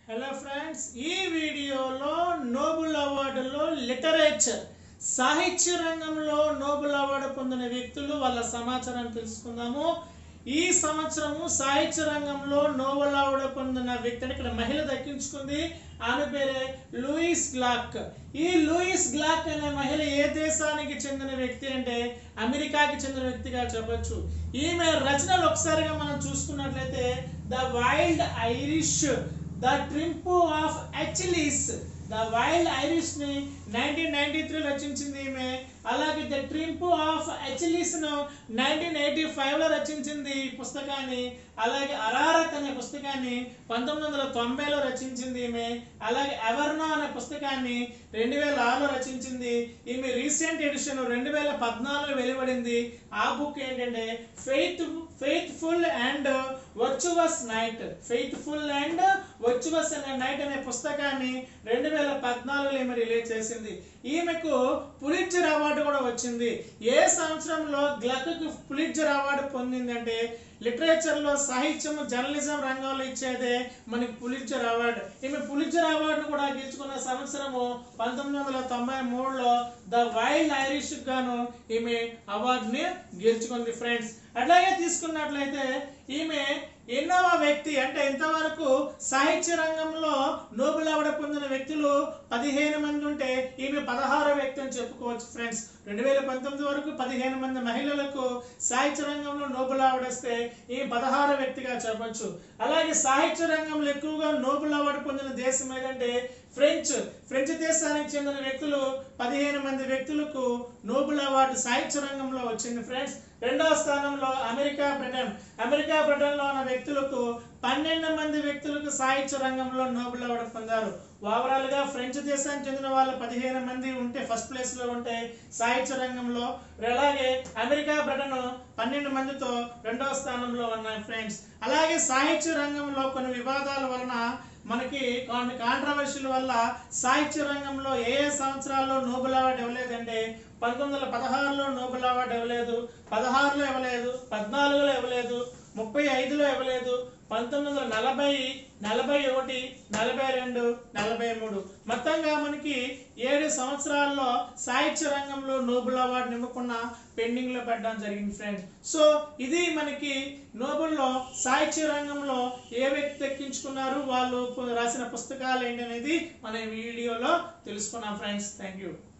hello friends ఈ వీడియోలో Nobel అవార్డులో literature సాహిత్య రంగంలో నోబుల్ అవార్డు పొందిన వ్యక్తులు వాళ్ళ సమాచారం తెలుసుకుందాము ఈ సంవత్సరము సాహిత్య రంగంలో నోబెల్ అవార్డు పొందిన వ్యక్తి అంటే ఇక్కడ మహిళ దక్కించుకుంది ఆమె పేరే లూయిస్ గ్లాక్ ఈ లూయిస్ గ్లాక్ అనే మహిళ ఏ దేశానికి చెందిన వ్యక్తి అంటే అమెరికాకి చెందిన వ్యక్తిగా చెప్పొచ్చు ఈమె రచనలు ఒకసారిగా మనం చూసుకున్నట్లయితే the wild iris the triumph of Achilles the wild iris ని నైన్టీన్ నైన్టీ త్రీ రచించింది ఈమె అలాగే ద ట్రింపు ఆఫ్ అచిలీస్ ను నైన్టీన్ ఎయిటీ ఫైవ్ లో రచించింది ఈ పుస్తకాన్ని అలాగే అరారక్ అనే పుస్తకాన్ని పంతొమ్మిది వందల తొంభైలో రచించింది ఈమె అలాగే ఎవర్నా అనే పుస్తకాన్ని రెండు వేల ఆరులో రచించింది ఈమె రీసెంట్ ఎడిషన్ రెండు వేల పద్నాలుగులో వెలువడింది ఆ బుక్ ఏంటంటే faith faithful and virtuous night faithful and virtuous అనే నైట్ అనే పుస్తకాన్ని రెండు వేల పద్నాలుగులో ఈమె రిలీజ్ చేసింది ఈమెకు పులిట్జర్ అవార్డు కూడా వచ్చింది ఏ సంవత్సరంలో గ్లక్కు పులిట్జర్ అవార్డు పొందిందంటే లిటరేచర్ లో సాహిత్యం జర్నలిజం రంగంలో ఇచ్చేదే మనకి పులిట్జర్ అవార్డు ఈమె పులిట్జర్ అవార్డు కూడా గెలుచుకున్న సంవత్సరము పంతొమ్మిది వందల తొంభై మూడులో ద వైల్డ్ ఐరిష్ గాను ఈమె అవార్డుని గెలుచుకుంది ఫ్రెండ్స్ అట్లాగే తీసుకున్నట్లయితే ఈమె ఎన్నవ వ్యక్తి అంటే ఇంతవరకు సాహిత్య రంగంలో నోబెల్ అవార్డు పొందిన వ్యక్తులు పదిహేను మంది ఉంటే ఈమె పదహారో వ్యక్తి అని చెప్పుకోవచ్చు ఫ్రెండ్స్ రెండు వేల పంతొమ్మిది వరకు పదిహేను మంది మహిళలకు సాహిత్య రంగంలో నోబెల్ అవార్డు వస్తే ఈ పదహారో వ్యక్తిగా చెప్పొచ్చు అలాగే సాహిత్య రంగంలో ఎక్కువగా నోబెల్ అవార్డు పొందిన దేశం ఏదంటే ఫ్రెంచ్ ఫ్రెంచ్ దేశానికి చెందిన వ్యక్తులు పదిహేను మంది వ్యక్తులకు నోబెల్ అవార్డు సాహిత్య రంగంలో వచ్చింది ఫ్రెండ్స్ రెండవ స్థానంలో అమెరికా బ్రిటన్ అమెరికా బ్రిటన్ లో ఉన్న వ్యక్తులకు పన్నెండు మంది వ్యక్తులకు సాహిత్య రంగంలో నోబెల్ అవార్డు పొందారు ఓవరాల్ గా ఫ్రెంచ్ దేశానికి చెందిన వాళ్ళు పదిహేను మంది ఉంటే ఫస్ట్ ప్లేస్ లో ఉంటే సాహిత్య రంగంలో అలాగే అమెరికా బ్రిటన్ పన్నెండు మందితో రెండవ స్థానంలో ఉన్నాయి ఫ్రెండ్స్ అలాగే సాహిత్య రంగంలో కొన్ని వివాదాల వలన మనకి కొన్ని కాంట్రవర్షియల్ వల్ల సాహిత్య రంగంలో ఏ ఏ సంవత్సరాల్లో నోబెల్ అవార్డు ఇవ్వలేదంటే పంతొమ్మిది వందల పదహారులో నోబెల్ అవార్డు ఇవ్వలేదు పదహారులో ఇవ్వలేదు పద్నాలుగులో ఇవ్వలేదు ముప్పై ఐదులో ఇవ్వలేదు పంతొమ్మిది వందల నలభై నలభై ఒకటి నలభై రెండు నలభై మూడు మొత్తంగా మనకి ఏడు సంవత్సరాల్లో సాహిత్య రంగంలో నోబెల్ అవార్డు నిమ్మకుండా పెండింగ్ లో పెట్టడం జరిగింది ఫ్రెండ్స్ సో ఇది మనకి నోబెల్ లో సాహిత్య రంగంలో ఏ వ్యక్తి ఎక్కించుకున్నారు వాళ్ళు రాసిన పుస్తకాలు ఏంటనేది మన ఈ వీడియోలో తెలుసుకున్నాం ఫ్రెండ్స్ థ్యాంక్ యూ